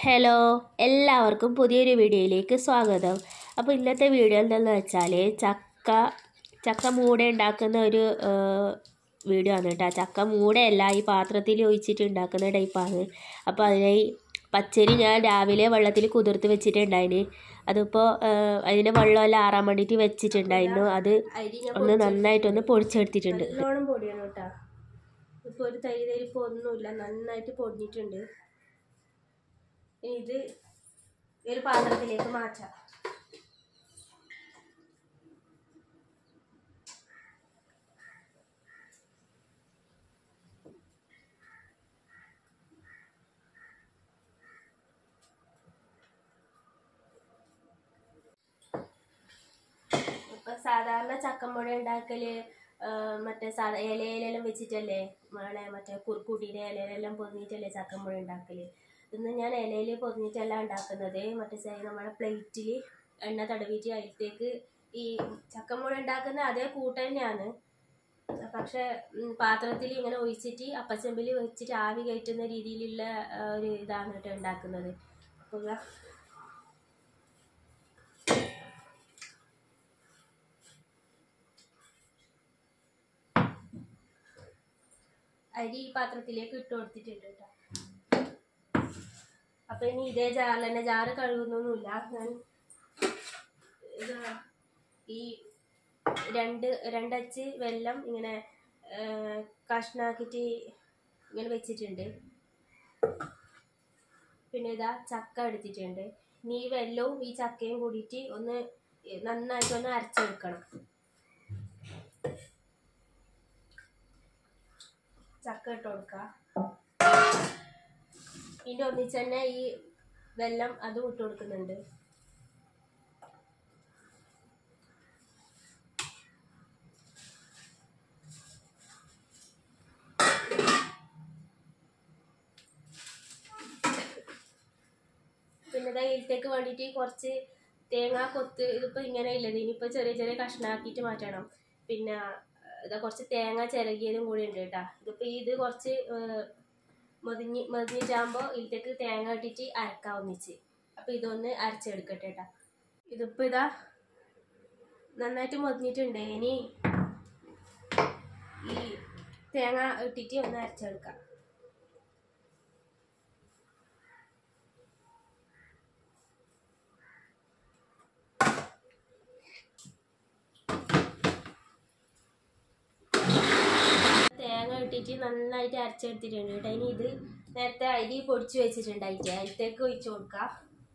Hello എല്ലാവർക്കും പുതിയൊരു വീഡിയോയിലേക്ക് സ്വാഗതം അപ്പോൾ ഇന്നത്തെ വീഡിയോ എന്താണെന്ന് വെച്ചാൽ ചക്ക ചക്ക മൂട ഉണ്ടാക്കുന്ന ഒരു ആ, വീഡിയോ ആണ് കേട്ടോ ചക്ക മൂടയല്ല ഈ പാത്രത്തിൽ ഒഴിച്ചിട്ട് ഉണ്ടാക്കുന്ന ടൈപ്പാണ് അപ്പോൾ അതിനായി പച്ചരി ഞാൻ രാവിലെ വെള്ളത്തിൽ കുതിർത്ത് വെച്ചിട്ടുണ്ടായിന് അതിപ്പോൾ അതിൻ്റെ വെള്ളമെല്ലാം ആറാൻ വേണ്ടിയിട്ട് വെച്ചിട്ടുണ്ടായിരുന്നു അത് ഒന്ന് നന്നായിട്ടൊന്ന് പൊടിച്ചെടുത്തിട്ടുണ്ട് നല്ലോണം പൊടിയാണ് കേട്ടോ ഇപ്പോൾ ഒരു തൈ തരിപ്പ് ഒന്നുമില്ല നന്നായിട്ട് പൊടിഞ്ഞിട്ടുണ്ട് ഇനി ഇത് ഒരു പാത്രത്തിലേക്ക് മാറ്റാം ഇപ്പൊ സാധാരണ ചക്കമ്പുഴ ഉണ്ടാക്കല് ആ, മറ്റേ സാധാ ഇലയിലെല്ലാം വെച്ചിട്ടല്ലേ വേണേ മറ്റേ കുറുക്കുട്ടിയുടെ ഇലയിലെല്ലാം പൊതിഞ്ഞിട്ടല്ലേ ചക്കമ്പുഴ ഉണ്ടാക്കല് ഇന്ന് ഞാൻ ഇലയിൽ പൊതിഞ്ഞിട്ടല്ല ഉണ്ടാക്കുന്നത് മറ്റേ ചെ- നമ്മുടെ പ്ലേറ്റിൽ എണ്ണ തടവിയിട്ട് അതിലത്തേക്ക് ഈ ചക്കമ്പുഴ ഉണ്ടാക്കുന്ന അതേ കൂട്ട് തന്നെയാണ് പക്ഷെ പാത്രത്തിൽ ഇങ്ങനെ ഒഴിച്ചിട്ട് അപ്പച്ചമ്പിൽ വെച്ചിട്ട് ആവി കയറ്റുന്ന രീതിയിലുള്ള ആ, ഒരു ഇതാണ് കേട്ടോ ഉണ്ടാക്കുന്നത് അപ്പോൾ ഇതാ അരി ഈ പാത്രത്തിലേക്ക് ഇട്ട് കൊടുത്തിട്ടുണ്ട് കേട്ടോ അപ്പൊ ഇനി ഇതേ ജാറിൽ തന്നെ ജാറ് കഴുകുന്നൊന്നുമില്ല ഞാൻ ഇത് ഈ രണ്ട് രണ്ടച്ച് വെല്ലം ഇങ്ങനെ ആ, കഷ്ണാക്കിയിട്ട് ഇങ്ങനെ വെച്ചിട്ടുണ്ട് പിന്നെ ഇതാ ചക്ക എടുത്തിട്ടുണ്ട് ഇനി ഈ വെല്ലവും ഈ ചക്കയും കൂടിയിട്ട് ഒന്ന് നന്നായിട്ട് ഒന്ന് അരച്ചെടുക്കണം ചക്ക ഇട്ട് കൊടുക്കുക ഇതിൻ്റെ ഒന്നിച്ച് തന്നെ ഈ വെള്ളം അതും ഇട്ട് കൊടുക്കുന്നുണ്ട് പിന്നെ ഇതാ ഇതിലേക്ക് വേണ്ടിയിട്ട് കുറച്ച് തേങ്ങാ കൊത്ത് ഇതിപ്പോൾ ഇങ്ങനെ ഉള്ളത് ഇനിയിപ്പോൾ ചെറിയ ചെറിയ കഷ്ണാക്കിയിട്ട് മാറ്റണം പിന്നെ ഇതാ കുറച്ച് തേങ്ങ ചിരകിയതും കൂടി ഉണ്ട് കേട്ടോ ഇതിപ്പോൾ ഇത് കുറച്ച് ഏഹ്, മൊതിഞ്ഞ് മൊതിഞ്ഞിട്ടാകുമ്പോൾ ഇതിലേക്ക് തേങ്ങ ഇട്ടിട്ട് അരക്കാം ഒന്നിച്ച് അപ്പോൾ ഇതൊന്ന് അരച്ചെടുക്കട്ടെ കേട്ടോ ഇതിപ്പോൾ ഇതാ നന്നായിട്ട് മൊതിഞ്ഞിട്ടുണ്ട് ഇനി ഈ തേങ്ങ ഇട്ടിട്ട് ഒന്ന് അരച്ചെടുക്കാം തേങ്ങ ഇട്ടിട്ട് നന്നായിട്ട് അരച്ചെടുത്തിട്ടുണ്ട് കേട്ടോ ഇനി ഇത് നേരത്തെ അരി പൊടിച്ച് വെച്ചിട്ടുണ്ടായിട്ട് അതിലേക്ക് ഒഴിച്ചു കൊടുക്കാം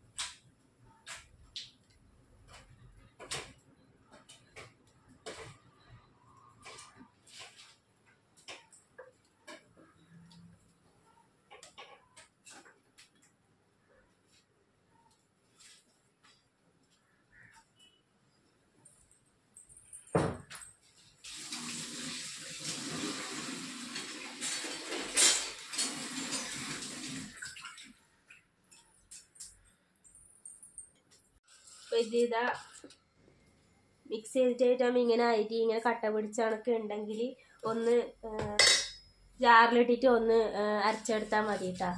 അപ്പോൾ ഇത് ഇതാ മിക്സ് ചെയ്തിട്ടാകുമ്പോൾ ഇങ്ങനെ അരി ഇങ്ങനെ കട്ട പിടിച്ച കണക്ക് ഉണ്ടെങ്കിൽ ഒന്ന് ആ, ജാറിലിട്ടിട്ട് ഒന്ന് ആ, അരച്ചെടുത്താൽ മതി കേട്ടോ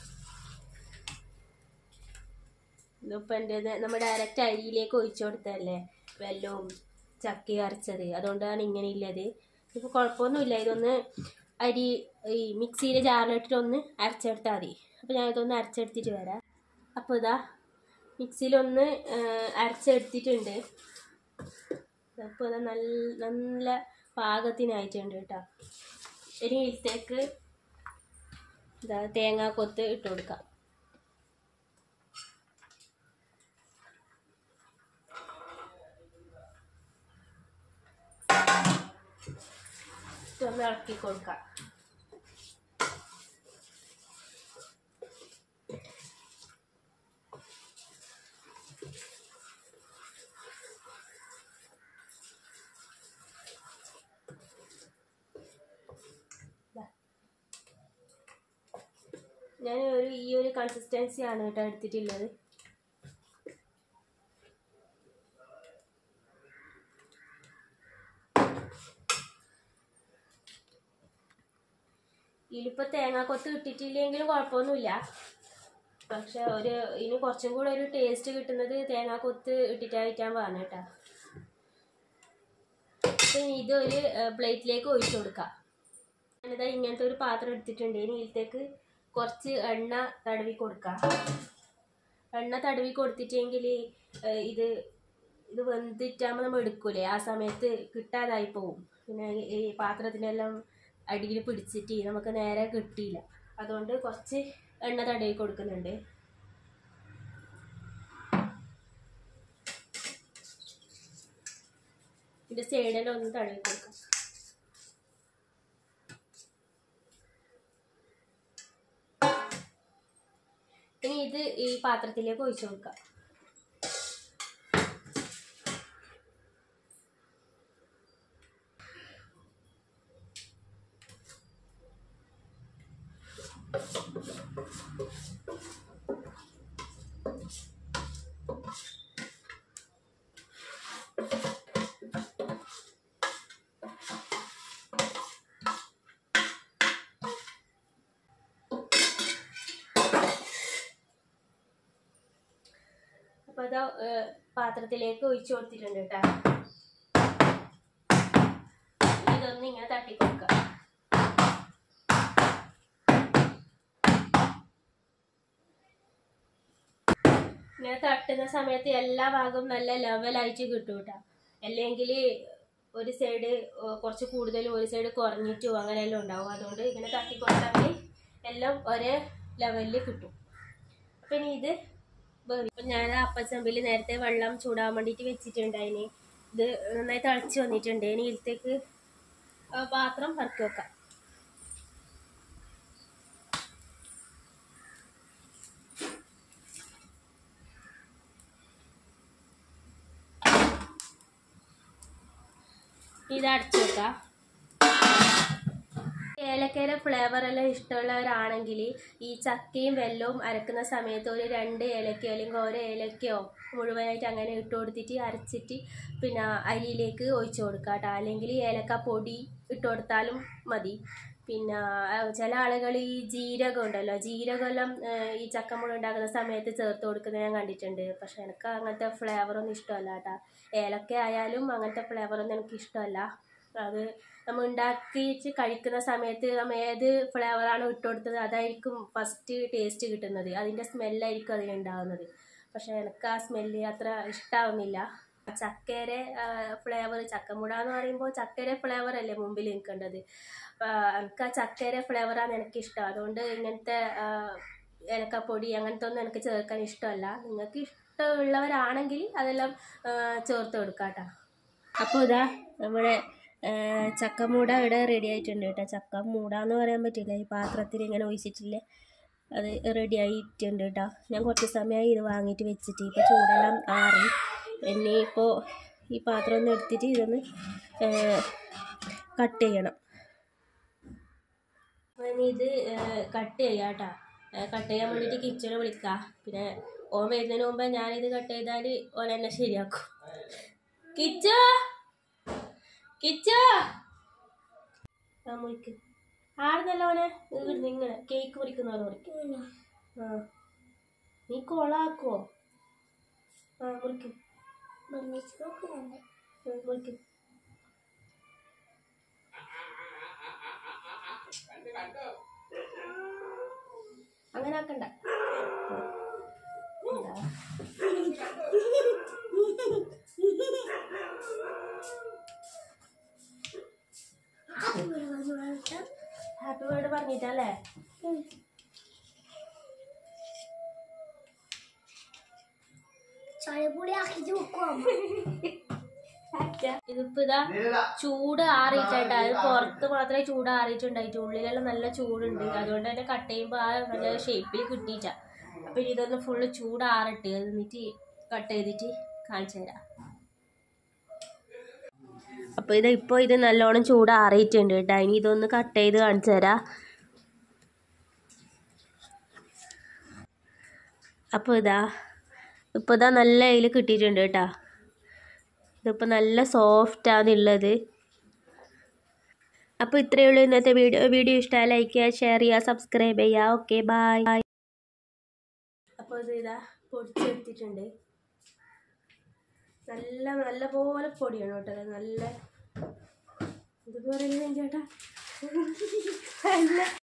ഇതിപ്പോൾ എൻ്റെ നമ്മൾ ഡയറക്റ്റ് അരിയിലേക്ക് ഒഴിച്ചു കൊടുത്തതല്ലേ വെല്ലവും ചക്കയും അരച്ചത് അതുകൊണ്ടാണ് ഇങ്ങനെ ഉള്ളത് ഇപ്പോൾ കുഴപ്പമൊന്നുമില്ല ഇതൊന്ന് അരി ഈ മിക്സിയിലെ ജാറിലിട്ടിട്ട് ഒന്ന് അരച്ചെടുത്താൽ മതി അപ്പോൾ ഞാൻ ഇതൊന്ന് അരച്ചെടുത്തിട്ട് വരാം അപ്പോൾ ഇതാ മിക്സിയിലൊന്ന് ആ, അരച്ചെടുത്തിട്ടുണ്ട് അപ്പോൾ ഇത് നല്ല നല്ല പാകത്തിനായിട്ടുണ്ട് കേട്ടോ ഇനി ഇതിലേക്ക് ഇതാ തേങ്ങാക്കൊത്ത് ഇട്ട് കൊടുക്കാം ഇതൊന്ന് ഇളക്കി കൊടുക്കാം ഞാൻ ഒരു ഈ ഒരു കൺസിസ്റ്റൻസി ആണ് കേട്ടോ എടുത്തിട്ടുള്ളത് ഇതിലിപ്പോൾ തേങ്ങാക്കൊത്ത് ഇട്ടിട്ടില്ലെങ്കിലും കുഴപ്പമൊന്നുമില്ല പക്ഷെ ഒരു ഇനി കുറച്ചും കൂടെ ഒരു ടേസ്റ്റ് കിട്ടുന്നത് തേങ്ങാ കൊത്ത് ഇട്ടിട്ടായിട്ടാൻ പറഞ്ഞു കേട്ടാ ഇനി ഇത് ഒരു പ്ലേറ്റിലേക്ക് ഒഴിച്ചു കൊടുക്കാം ഞാനിതാ ഇങ്ങനത്തെ ഒരു പാത്രം എടുത്തിട്ടുണ്ട് ഇനി ഇതിലേക്ക് കുറച്ച് എണ്ണ തടവി കൊടുക്കാം എണ്ണ തടവി കൊടുത്തിട്ടെങ്കിൽ ഇത് ഇത് വെന്തിട്ടാകുമ്പോൾ നമ്മൾ എടുക്കൂലേ ആ സമയത്ത് കിട്ടാതായി പോവും പിന്നെ ഈ പാത്രത്തിനെല്ലാം അടിയിൽ പിടിച്ചിട്ട് നമുക്ക് നേരെ കിട്ടിയില്ല അതുകൊണ്ട് കുറച്ച് എണ്ണ തടവി കൊടുക്കുന്നുണ്ട് ഇതിൻ്റെ സൈഡിലെല്ലാം ഒന്ന് തടവി കൊടുക്കാം ഇനി ഇത് ഈ പാത്രത്തിലേക്ക് ഒഴിച്ചു കൊടുക്കാം അപ്പോൾ അത് പാത്രത്തിലേക്ക് ഒഴിച്ചു കൊടുത്തിട്ടുണ്ട് കേട്ടോ ഇതൊന്ന് ഇങ്ങനെ തട്ടി കൊടുക്കുക ഇങ്ങനെ തട്ടുന്ന സമയത്ത് എല്ലാ ഭാഗവും നല്ല ലെവലായിട്ട് കിട്ടും കേട്ടോ അല്ലെങ്കിൽ ഒരു സൈഡ് കുറച്ച് കൂടുതലും ഒരു സൈഡ് കുറഞ്ഞിട്ടോ അങ്ങനെയെല്ലാം ഉണ്ടാവും അതുകൊണ്ട് ഇങ്ങനെ തട്ടി കൊടുത്താൽ എല്ലാം ഒരേ ലെവലിൽ കിട്ടും അപ്പം ഇനി ഇത് ഇപ്പം ഞാൻ അപ്പച്ചമ്പിൽ നേരത്തെ വെള്ളം ചൂടാൻ വേണ്ടിയിട്ട് വെച്ചിട്ടുണ്ട് അതിന് ഇത് നന്നായി തിളച്ച് വന്നിട്ടുണ്ട് ഇനി ഇതിലേക്ക് ആ പാത്രം ഇറക്കി വെക്കാം ഇത് അടച്ചു വെക്കാം ഏലക്കയുടെ ഫ്ലേവർ എല്ലാം ഇഷ്ടമുള്ളവരാണെങ്കിൽ ഈ ചക്കയും വെല്ലവും അരക്കുന്ന സമയത്ത് ഒരു രണ്ട് ഏലക്കയോ അല്ലെങ്കിൽ ഓരോ ഏലക്കയോ മുഴുവനായിട്ട് അങ്ങനെ ഇട്ട് കൊടുത്തിട്ട് അരച്ചിട്ട് പിന്നെ അരിയിലേക്ക് ഒഴിച്ചു കൊടുക്കുക കേട്ടോ അല്ലെങ്കിൽ ഏലക്ക പൊടി ഇട്ട് കൊടുത്താലും മതി പിന്നെ ആ, ചില ആളുകൾ ഈ ജീരകം ഉണ്ടല്ലോ ജീരകമെല്ലാം ആ, ഈ ചക്കമുള ഉണ്ടാക്കുന്ന സമയത്ത് ചേർത്ത് കൊടുക്കുന്നത് ഞാൻ കണ്ടിട്ടുണ്ട് പക്ഷെ എനിക്ക് അങ്ങനത്തെ ഫ്ലേവറൊന്നും ഇഷ്ടമല്ല കേട്ടോ ഏലക്ക ആയാലും അങ്ങനത്തെ ഫ്ലേവറൊന്നും എനിക്ക് ഇഷ്ടമല്ല അത് നമ്മൾ ഉണ്ടാക്കിയിട്ട് കഴിക്കുന്ന സമയത്ത് നമ്മൾ ഏത് ഫ്ലേവറാണോ ഇട്ട് കൊടുത്തത് അതായിരിക്കും ഫസ്റ്റ് ടേസ്റ്റ് കിട്ടുന്നത് അതിൻ്റെ സ്മെല്ലായിരിക്കും അതിനുണ്ടാകുന്നത് പക്ഷെ എനിക്ക് ആ സ്മെല്ല് അത്ര ഇഷ്ടാവുന്നില്ല ചക്കയുടെ ഫ്ലേവർ ചക്കമുട എന്ന് പറയുമ്പോൾ ചക്കയുടെ ഫ്ലേവർ അല്ലേ മുമ്പിൽ നിൽക്കേണ്ടത് എനിക്ക് ആ ചക്കയുടെ ഫ്ലേവറാണ് എനിക്ക് ഇഷ്ടം അതുകൊണ്ട് ഇങ്ങനത്തെ ആ, ഏലക്കപ്പൊടി അങ്ങനത്തെ ഒന്നും എനിക്ക് ചേർക്കാൻ ഇഷ്ടമല്ല നിങ്ങൾക്ക് ഇഷ്ടമുള്ളവരാണെങ്കിൽ അതെല്ലാം ആ, ചേർത്ത് കൊടുക്കാം കേട്ടോ അപ്പോൾ ഇതാ നമ്മുടെ ചക്കമൂട ഇവിടെ റെഡി ആയിട്ടുണ്ട് കേട്ടോ ചക്ക മൂട എന്ന് പറയാൻ പറ്റില്ല ഈ പാത്രത്തിൽ ഇങ്ങനെ ഒഴിച്ചിട്ടില്ലേ അത് റെഡി ആയിട്ടുണ്ട് കേട്ടോ ഞാൻ കുറച്ച് സമയമായി ഇത് വാങ്ങിയിട്ട് വെച്ചിട്ട് ഇപ്പോൾ ചൂടെല്ലാം ആറി ഇനി ഇപ്പോൾ ഈ പാത്രം ഒന്ന് എടുത്തിട്ട് ഇതൊന്ന് കട്ട് ചെയ്യണം അപ്പോൾ ഇനി ഇത് കട്ട് ചെയ്യാം കേട്ടോ കട്ട് ചെയ്യാൻ വേണ്ടിയിട്ട് കിച്ചണിൽ വിളിക്കാം പിന്നെ ഓൻ വരുന്നതിന് മുമ്പ് ഞാനിത് കട്ട് ചെയ്താൽ ഓൻ എന്നെ ശരിയാക്കും കിച്ചോ കിച്ചോ ആ മുറിക്ക് ആടുന്നല്ല ഓനെ ഇവിടുന്ന് ഇങ്ങനെ കേക്ക് മുറിക്കുന്ന പോലെ മുറിക്കും ആ നീ കൊളാക്കുവോ ആ മുറിക്ക് ഉം, മുറിക്ക് അങ്ങനെ ആക്കണ്ട എന്താ? ഹാപ്പി ബർത്ത്ഡേ പറഞ്ഞിട്ടല്ലേ ചായപ്പൊടി ആക്കിട്ട് വെക്കുവാ ഇതിപ്പോ ഇതാ ചൂട് ആറിയിട്ടുണ്ട് അത് പുറത്ത് മാത്രമേ ചൂട് ആറിയിട്ടുണ്ടായിട്ടു ഉള്ളിലെല്ലാം നല്ല ചൂടുണ്ട് അതുകൊണ്ട് തന്നെ കട്ട് ചെയ്യുമ്പോൾ ആ നല്ല ഷേപ്പിൽ കിട്ടിയിട്ടാ അപ്പൊ ഇനി ഇതൊന്ന് ഫുള്ള് ചൂട് ആറിട്ട് എന്നിട്ട് കട്ട് ചെയ്തിട്ട് കാണിച്ചു തരാം അപ്പോൾ ഇത് ഇപ്പോൾ ഇത് നല്ലോണം ചൂട് ആറിയിട്ടുണ്ട് കേട്ടോ ഇനി ഇതൊന്ന് കട്ട് ചെയ്ത് കാണിച്ചു തരാം അപ്പോൾ ഇതാ ഇപ്പോൾ ഇതാ നല്ല അതിൽ കിട്ടിയിട്ടുണ്ട് കേട്ടോ ഇതിപ്പോൾ നല്ല സോഫ്റ്റാണുള്ളത് അപ്പോൾ ഇത്രയേ ഉള്ളൂ ഇന്നത്തെ വീഡിയോ വീഡിയോ ഇഷ്ടമായി ലൈക്ക് ചെയ്യുക ഷെയർ ചെയ്യുക സബ്സ്ക്രൈബ് ചെയ്യുക ഓക്കെ ബൈ അപ്പോൾ ഇത് ഇതാ പൊടിച്ചെടുത്തിട്ടുണ്ട് നല്ല നല്ല പോലെ പൊടിയാണ് കേട്ടോ അത് നല്ല ഇത് പറയുന്നത് ചേട്ടാ നല്ല